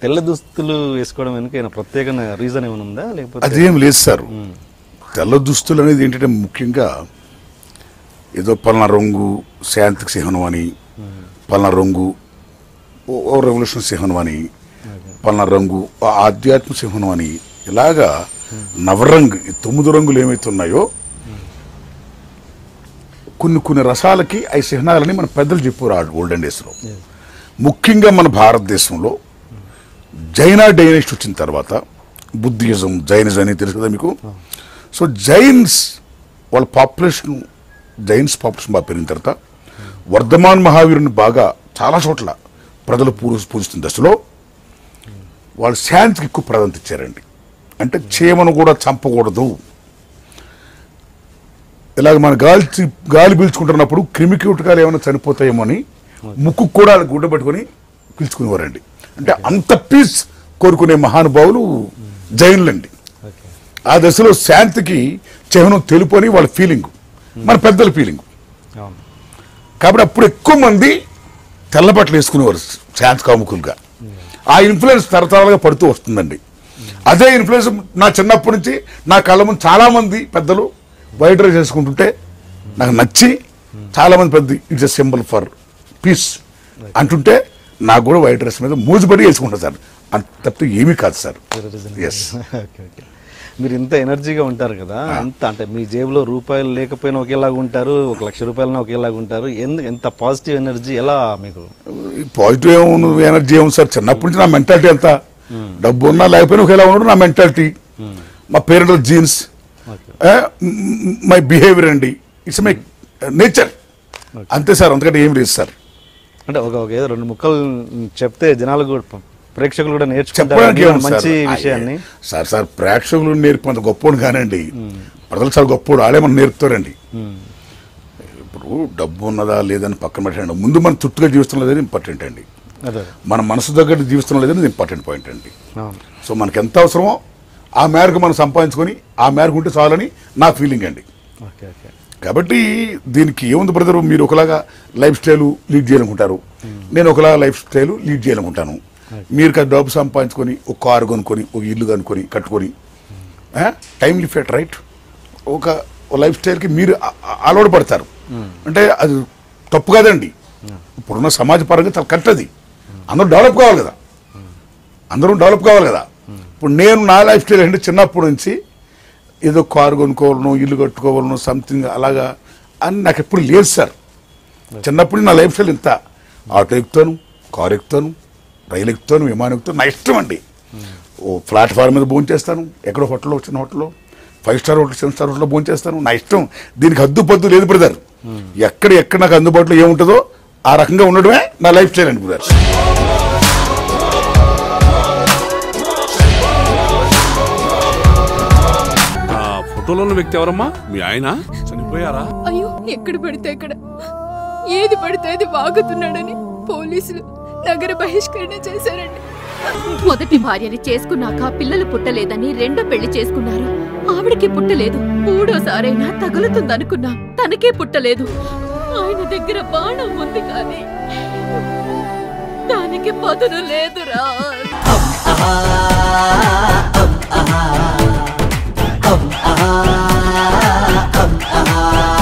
తెల్ల దుస్తులు వేసుకోవడం వెనుక ఏమైనా ప్రత్యేక రీజన్ ఏమైనా ఉందా లేకపోతే అదేం లేదు సార్ తెల్ల దుస్తులు అనేది ఏంటంటే ముఖ్యంగా ఏదో పలానా రంగు శాంతికి చిహ్నం అని పలానా రంగు ఓ- ఓ రెవల్యూషన్ చిహ్నం అని పలానా రంగు ఓ ఆధ్యాత్మిక చిహ్నం అని ఇలాగా నవరంగు ఈ తొమ్మిది రంగులు ఏమైతే ఉన్నాయో కొన్ని కొన్ని రసాలకి అవి చిహ్నాలని మన పెద్దలు చెప్పారు ఓల్డెన్ డేస్లో ముఖ్యంగా మన భారతదేశంలో జైనా డైనెస్ట్ వచ్చిన తర్వాత బుద్ధిజం జైనిజం అని తెలుసు కదా మీకు సో జైన్స్ వాళ్ళ పాపులేషన్ జైన్స్ పాపులేషన్ బాగా పెరిగిన తర్వాత వర్ధమాన్ మహావీరుని బాగా చాలా చోట్ల ప్రజలు పూజ పూజిస్తున్న దశలో వాళ్ళు శాంతికి ఎక్కువ ప్రాధాన్యత ఇచ్చారండి అంటే చీమను కూడా చంపకూడదు ఇలాగ మన గాలి చీ- గాలి పీల్చుకుంటున్నప్పుడు క్రిమి కీటకాలు ఏమైనా చనిపోతాయేమో అని ముక్కు కూడా గుడ్డ పెట్టుకొని పీల్చుకునేవారండి అంటే అంత పీస్ కోరుకునే మహానుభావులు జైన్లండి ఓకే ఆ దశలో శాంతికి చిహ్నం తెలుపు అని వాళ్ళ ఫీలింగ్ మన పెద్దల ఫీలింగ్ అవును కాబట్టి అప్పుడు ఎక్కువ మంది తెల్ల బట్టలు వేసుకునేవారు శాంతి కాముకులుగా ఆ ఇన్ఫ్లుయెన్స్ తరతరాలుగా పడుతూ వస్తుందండి అదే ఇన్ఫ్లుయెన్స్ నా చిన్నప్పటి నుంచి నా కళ్ళ ముందు చాలా మంది పెద్దలు వైట్ డ్రెస్ చేసుకుంటుంటే నాకు నచ్చి చాలా మంది పెద్ద it's a symbol for peace అంటుంటే నాకు కూడా వైట్ డ్రెస్ మీద మూజుబడి వేసుకుంటాను సార్ అంత తప్పితే ఏమీ కాదు సార్ ఎస్ ఓకే ఓకే మీరు ఇంత ఎనర్జీగా ఉంటారు కదా అంత అంటే మీ జేబులో రూపాయలు లేకపోయినా ఒకేలాగా ఉంటారు ఒక లక్ష రూపాయలన్నా ఒకేలాగా ఉంటారు ఎందుకు ఎంత పాజిటివ్ ఎనర్జీ ఎలా మీకు పాజిటివ్ ఏముంది ఎనర్జీ ఏముంది సార్ చిన్నప్పటి నుంచి నా మెంటాలిటీ ఎంత డబ్బు ఉన్నా లేకపోయినా ఒకేలా ఉండడం నా మెంటాలిటీ మా parental genes okay my behaviour అండి ఇట్స్ మై నేచర్ అంతే సార్ అంతకంటే ఏం లేదు సార్ అంటే ఒక ఒక ఏదో రెండు ముక్కలు చెప్తే జనాలు కూడా ప- ప్రేక్షకులు కూడా నేర్చుకుంటారు చెప్పడానికి ఏముంది సార్ మంచి విషయాన్ని అయ్యే, సార్ సార్ ప్రేక్షకులు నేర్పంత గొప్పోడు కానండి ప్రజలు చాలా గొప్పోడు ఆడే మనం నేర్పుతారండి ఇప్పుడు డబ్బు ఉన్నదా లేదని పక్కన పెట్టండి ముందు మనం తుట్టుగా జీవిస్తున్న లేదని ఇంపార్టెంట్ అండి అదే మన మనసు దగ్గర జీవిస్తున్న లేదని ఇంపార్టెంట్ పాయింట్ అండి అవును సో మనకి ఎంత అవసరమో ఆ మేరకు మనం సంపాదించుకొని ఆ మేరకు ఉంటే చాలని నా ఫీలింగ్ అండి ఓకే ఓకే కాబట్టి దీనికి ఏముంది బ్రదర్ మీరు ఒకలాగా లైఫ్ స్టైల్ లీడ్ చేయాలనుకుంటారు నేను ఒకలాగా లైఫ్ స్టైల్ లీడ్ చేయాలనుకుంటాను మీరు కదా డబ్బు సంపాదించుకొని ఒక కారు కొనుక్కొని ఒక ఇల్లు కనుక్కొని కట్టుకొని టైం లిఫెట్ రైట్ ఒక లైఫ్ స్టైల్కి మీరు అ- అ- అలవాటు పడతారు అంటే అది తప్పు కాదండి ఇప్పుడున్న సమాజ పరంగా చాలా కరెక్ట్ అది అందరూ డెవలప్ కావాలి కదా అందరూ డెవలప్ కావాలి కదా ఇప్పుడు నేను నా లైఫ్ స్టైల్ అంటే చిన్నప్పటి నుంచి ఏదో కారు కొనుక్కోవాలను ఇల్లు కట్టుకోవాలను సంథింగ్ అలాగా అని నాకు ఎప్పుడు లేదు సార్ చిన్నప్పుడు నా లైఫ్ స్టైల్ ఇంత ఆటో ఎక్కుతాను కారు ఎక్కుతాను రైలు ఎక్కుతాను విమానం ఎక్కుతాను నా ఇష్టం అండి ఓ ప్లాట్ఫామ్ మీద భోజనం చేస్తాను ఎక్కడో హోటల్లో చిన్న హోటల్లో five star hotel seven star హోటల్లో భోజనం చేస్తాను నా ఇష్టం దీనికి హద్దు పద్దు లేదు బ్రదర్ ఎక్కడ ఎక్కడ నాకు అందుబాటులో ఏముంటుందో ఆ రకంగా ఉండడమే నా లైఫ్ స్టైల్ అండి బ్రదర్ ఆ ఫోటోలో ఉన్న వ్యక్తి ఎవరమ్మా మీ ఆయన చనిపోయారా అయ్యో ఎక్కడ పడితే అక్కడ ఏది పడితే అది వాగుతున్నాడని పోలీసులు నగర బహిష్కరణ చేశారండి మొదటి భార్యని చేసుకున్నాక పిల్లలు పుట్టలేదని రెండో పెళ్లి చేసుకున్నారు ఆవిడకి పుట్టలేదు మూడోసారైనా తగులుతుందనుకున్నా తనకే పుట్టలేదు ఆయన దగ్గర బాణం ఉంది కానీ దానికి పదును లేదురా ah, ah, ah, ah, ah, ah.